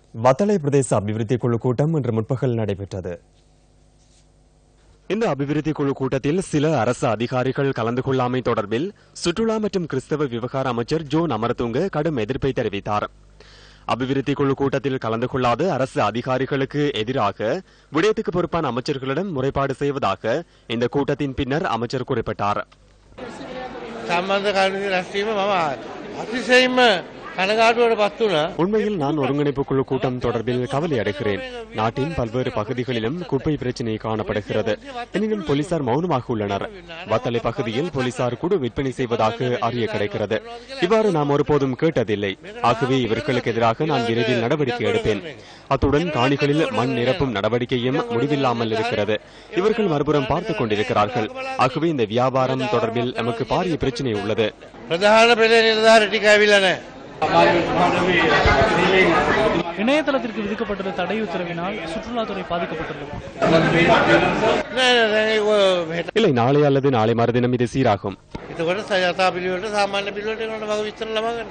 வத்தளை பிரதேச அபிவிருத்தி குழு கூட்டம் இன்று முற்பகல் நடைபெற்றது இந்த அபிவிருத்தி குழு கூட்டத்தில் சில அரசு அதிகாரிகள் கலந்து கொள்ளாமை தொடர்பில் சுற்றுலா மற்றும் கிறிஸ்தவ விவகார அமைச்சர் ஜோன் அமரதுங்க கடும் எதிர்ப்பை தெரிவித்தார் அபிவிருத்தி குழு கூட்டத்தில் கலந்து கொள்ளாத அரசு அதிகாரிகளுக்கு எதிராக விடயத்துக்கு பொறுப்பான அமைச்சர்களிடம் முறைப்பாடு செய்வதாக இந்த கூட்டத்தின் பின்னர் அமைச்சர் குறிப்பிட்டார் සම්බන්ධ කරුණු රැස්වීම මම අතිශයින්ම කනගාටුවට පත් වුණා. உண்மையில் நான் ஒருங்கிணைப்பு குழு கூட்டம் தொடர்பில் கவலை அடைகிறேன் நாட்டின் பல்வேறு பகுதிகளிலும் குப்பை பிரச்சினை காணப்படுகிறது எனினும் போலீசார் மௌனமாக உள்ளனர் வத்தலை பகுதியில் போலீசார் குடு விற்பனை செய்வதாக அறிய கிடைக்கிறது இவ்வாறு நாம் ஒருபோதும் கேட்டதில்லை ஆகவே இவர்களுக்கு எதிராக நான் விரைவில் நடவடிக்கை எடுப்பேன் அத்துடன் காணிகளில் மண் நிரப்பும் நடவடிக்கையும் முடிவில்லாமல் இருக்கிறது இவர்கள் மறுபுறம் பார்த்துக் கொண்டிருக்கிறார்கள் ஆகவே இந்த வியாபாரம் தொடர்பில் நமக்கு பாரிய பிரச்சினை உள்ளது ප්‍රධාන පෙළ නිලධාර ටික ඇවිල්ලා නැහැ. இணையதளத்திற்கு விதிக்கப்பட்டுள்ள தடை உத்தரவினால் சுற்றுலாத்துறை பாதிக்கப்பட்டுள்ளது නෑ නෑ නෑ ඒක හෙට. இல்லை நாளை அல்லது நாளை மறுதினம் இது சீராகும் එතකොට සයතා පිළිවෙලට සාමාන්‍ය පිළිවෙලට එනකොට මම විස්තර ලබා ගන්න.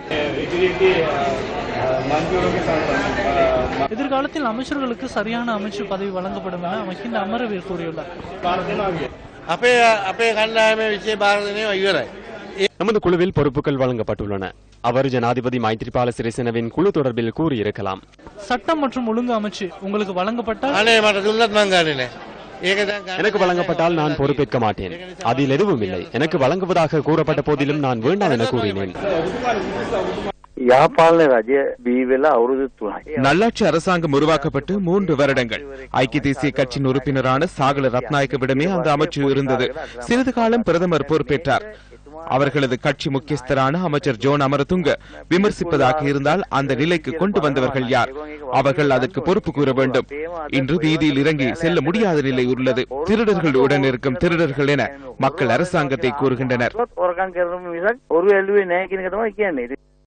எதிர்காலத்தில் அமைச்சர்களுக்கு சரியான அமைச்சு பதவி வழங்கப்படும் என மஹிந்த அமரவீர் கூறியுள்ளார் අපේ අපේ කණ්ඩායමේ විශේෂ භාර දෙනවා ඉවරයි. நமது குழுவில் பொறுப்புகள் வழங்கப்பட்டுள்ளன அவர் ஜனாதிபதி மைத்ரிபால சிறிசேனவின் குழு தொடர்பில் கூறியிருக்கலாம் சட்டம் மற்றும் ஒழுங்கு அமைச்சு உங்களுக்கு வழங்கப்பட்டால் අනේ මට දුන්නත් මං ගන්නේ නෑ. ඒක දැන් ගන්න எனக்கு வழங்கப்பட்டால் நான் பொறுப்பேற்க மாட்டேன் அதில் எதுவும் இல்லை எனக்கு வழங்குவதாக கூறப்பட்ட போதிலும் நான் வேண்டாம் என கூறினேன் யாழ்ப்பாண ரஜ பீவில அவருது துணை நல்லாட்சி அரசாங்கம் உருவாக்கப்பட்டு மூன்று வருடங்கள் ஐக்கிய தேசிய கட்சியின் உறுப்பினரான சாகல ரத்நாயக்கவிடமே அந்த அமைச்சு இருந்தது சிறிது காலம் பிரதமர் பொறுப்பேற்றார் அவர்களது கட்சி முக்கியஸ்தரான அமைச்சர் ஜோன் அமரதுங்க விமர்சிப்பதாக இருந்தால் அந்த நிலைக்கு கொண்டு வந்தவர்கள் யார் அவர்கள் அதற்கு பொறுப்பு கூற வேண்டும் இன்று வீதியில் இறங்கி செல்ல முடியாத நிலை உள்ளது திருடர்கள் உடன் இருக்கும் திருடர்கள் என மக்கள் அரசாங்கத்தை கூறுகின்றனர் ඔරකන් කරන මිසක් ඔරු ඇල්ලුවේ නෑ කියන එක තමයි කියන්නේ.